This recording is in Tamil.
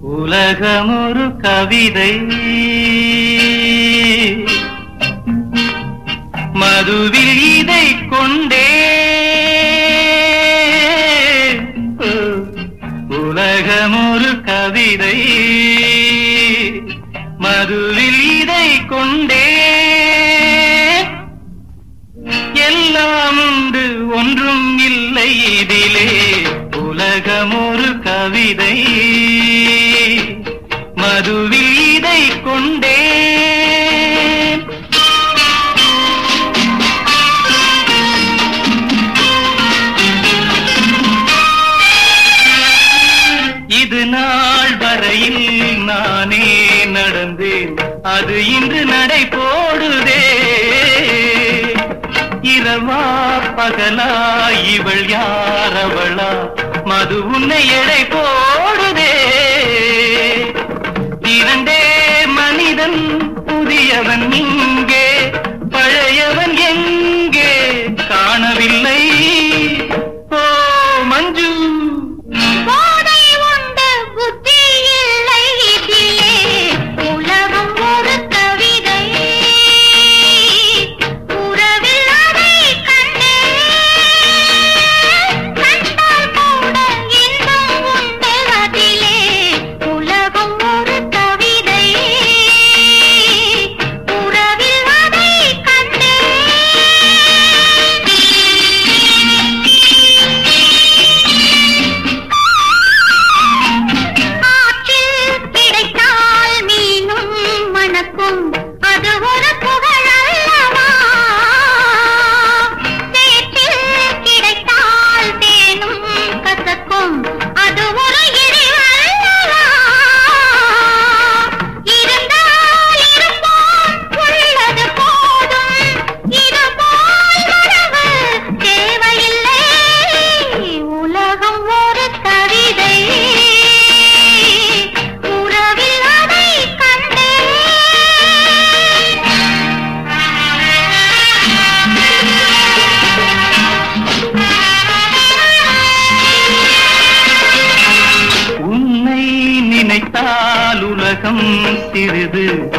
உலகம் ஒரு கவிதை மதுவில் இதை கொண்டே உலகம் ஒரு கவிதை மதுவில் இதை கொண்டே எல்லாம் உண்டு ஒன்றும் இல்லை இதிலே உலகம் ஒரு கவிதை மதுவில் இதை கொண்டே இது நாள் வரையில் நானே நடந்தேன் அது இன்று நடை போடுதே இரவா பகலா இவள் யாரவளா மது உன்னை எடை போடுதே இரண்டே மனிதன் புதியவன் இங்கே பழையவன் எங்கே காணவில்லை ஓ மஞ்சு போதை உண்டு புத்தி இல்லை இதிலே உலகம் ஒரு கவிதை உறவில் அதை கண்டே கண்டால் கூட இன்பம் உண்டு அதிலே உலகம் ஒரு கவிதை உறவில் அதை கண்டே ஆற்றில் கிடைத்தால் மீனும் மணக்கும் அது ஒரு புகழ் அல்லவா சேற்றில் கிடைத்தால் தேனும் கசக்கும் அது ஒரு இழிவு அல்லவா இருந்தால் இருப்போம் உள்ளது போதும் இதுபோல் உறவு தேவையில்லை உலகம் ஒரு கவிதை உறவில் அதை கண்டேன் உன்னை நினைத்தால் உலகம் சிறிது